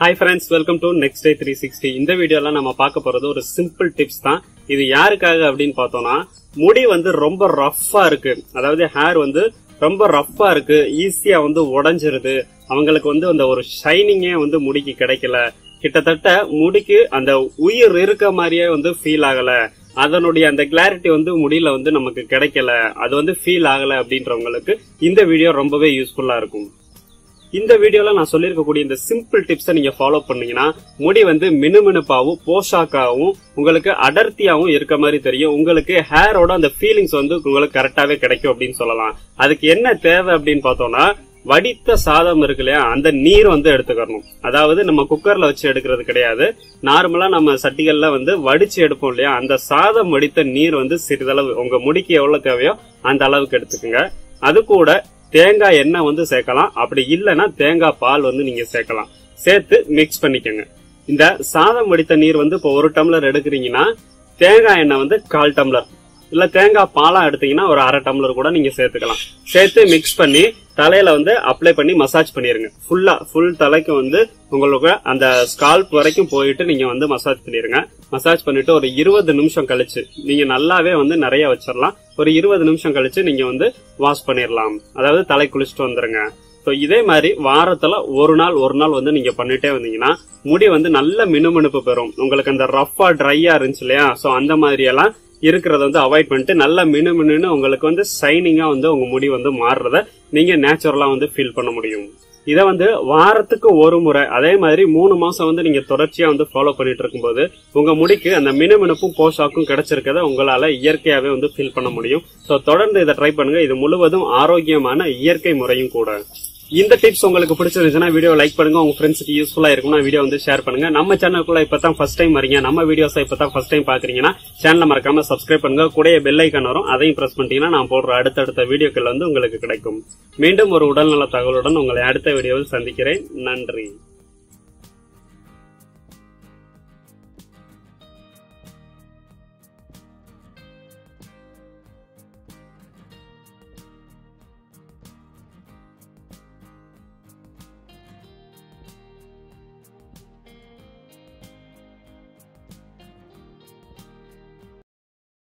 hi friends welcome to next day three sixty இந்த வீடியோல நம்ம பார்க்க போறது ஒரு சிம்பிள் டிப்ஸ் தான் இது யாருக்காக அப்படின்னு பார்த்தோம்னா முடி வந்து ரொம்ப ரஃப்பா இருக்கு அதாவது ஹேர் வந்து ரொம்ப ரஃப்பா இருக்கு ஈஸியா வந்து உடைஞ்சிருது அவங்களுக்கு வந்து அந்த ஒரு ஷைனிங்கே வந்து முடிக்கு கிடைக்கல கிட்டத்தட்ட முடிக்கு அந்த உயிர் இருக்க மாதிரியே வந்து ஃபீல் ஆகல அதனுடைய அந்த கிளாரிட்டி வந்து முடியல வந்து நமக்கு கிடைக்கல அது வந்து ஃபீல் ஆகல அப்படின்றவங்களுக்கு இந்த வீடியோ ரொம்பவே யூஸ்ஃபுல்லா இருக்கும் இந்த வீடியோல நான் சொல்லியிருக்கக்கூடிய இந்த சிம்பிள் டிப்ஸை நீங்க ஃபாலோ பண்ணீங்கன்னா முடி வந்து மினுமினுப்பாவும் போஷாக்காவும் உங்களுக்கு அடர்த்தியாவும் இருக்க மாதிரி தெரியும் உங்களுக்கு ஹேரோட அந்த ஃபீலிங்ஸ் வந்து உங்களுக்கு கரெக்டாவே கிடைக்கும் அப்படின்னு சொல்லலாம் அதுக்கு என்ன தேவை அப்படின்னு பார்த்தோம்னா வடித்த சாதம் இருக்கு இல்லையா அந்த நீர் வந்து எடுத்துக்கணும் அதாவது நம்ம குக்கர்ல வச்சு எடுக்கிறது கிடையாது நார்மலா நம்ம சட்டிகள்ல வந்து வடிச்சு எடுப்போம் இல்லையா அந்த சாதம் வடித்த நீர் வந்து சிறிதளவு உங்க முடிக்கு எவ்வளவு தேவையோ அந்த அளவுக்கு எடுத்துக்கோங்க அது கூட தேங்காய் எண்ணெய் வந்து சேர்க்கலாம் அப்படி இல்லைன்னா தேங்காய் பால் வந்து நீங்க சேர்க்கலாம் சேர்த்து மிக்ஸ் பண்ணிக்கோங்க இந்த சாதம் வடித்த நீர் வந்து இப்போ ஒரு டம்ளர் எடுக்கிறீங்கன்னா தேங்காய் எண்ணெய் வந்து கால் டம்ளர் இல்ல தேங்காய் பாலா எடுத்தீங்கன்னா ஒரு அரை டம்ளர் கூட நீங்க சேர்த்துக்கலாம் சேர்த்து மிக்ஸ் பண்ணி தலையில வந்து அப்ளை பண்ணி மசாஜ் பண்ணிருங்க ஃபுல்லா ஃபுல் தலைக்கு வந்து உங்களுக்கு அந்த ஸ்கால்ப் வரைக்கும் போயிட்டு நீங்க வந்து மசாஜ் பண்ணிருங்க மசாஜ் பண்ணிட்டு ஒரு இருபது நிமிஷம் கழிச்சு நீங்க நல்லாவே வந்து நிறைய வச்சிடலாம் ஒரு இருபது நிமிஷம் கழிச்சு நீங்க வந்து வாஷ் பண்ணிடலாம் அதாவது தலை குளிச்சுட்டு வந்துருங்க ஸோ இதே மாதிரி வாரத்துல ஒரு நாள் ஒரு நாள் வந்து நீங்க பண்ணிட்டே வந்தீங்கன்னா முடி வந்து நல்ல மினுமினுப்பு பெறும் உங்களுக்கு அந்த ரஃபா ட்ரையா இருந்துச்சு இல்லையா ஸோ அந்த மாதிரி எல்லாம் இருக்கிறத வந்து அவாய்ட் பண்ணிட்டு நல்ல மினு மினுன்னு உங்களுக்கு வந்து ஷைனிங்கா வந்து உங்க முடி வந்து மாறுறத நீங்க நேச்சுரலா வந்து ஃபீல் பண்ண முடியும் இதை வந்து வாரத்துக்கு ஒரு முறை அதே மாதிரி மூணு மாசம் வந்து நீங்க தொடர்ச்சியா வந்து ஃபாலோ பண்ணிட்டு இருக்கும்போது உங்க முடிக்கு அந்த மினுமினுப்பும் போஷாக்கும் கிடைச்சிருக்கத உங்களால இயற்கையாவே வந்து ஃபீல் பண்ண முடியும் ஸோ தொடர்ந்து இதை ட்ரை பண்ணுங்க இது முழுவதும் ஆரோக்கியமான இயற்கை முறையும் கூட இந்த டிப்ஸ் உங்களுக்கு பிடிச்சிருந்துச்சுன்னா வீடியோ லைக் பண்ணுங்க உங்க ஃப்ரெண்ட்ஸ்க்கு யூஸ்ஃபுல்லா இருக்கும்னா வீடியோ வந்து ஷேர் பண்ணுங்க நம்ம சேனலுக்குள்ள இப்பதான் ஃபர்ஸ்ட் டைம் வரீங்க நம்ம வீடியோஸ் இப்பதான் ஃபர்ஸ்ட் டைம் பாக்குறீங்கன்னா சேனலை மறக்காம சப்ஸ்கிரைப் பண்ணுங்க கூட பெல் ஐக்கான் வரும் அதையும் பிரஸ் பண்ணிட்டீங்கன்னா நான் போடுற அடுத்தடுத்த வீடியோக்கள் வந்து உங்களுக்கு கிடைக்கும் மீண்டும் ஒரு உடல்நல தகவலுடன் உங்களை அடுத்த வீடியோவில் சந்திக்கிறேன் நன்றி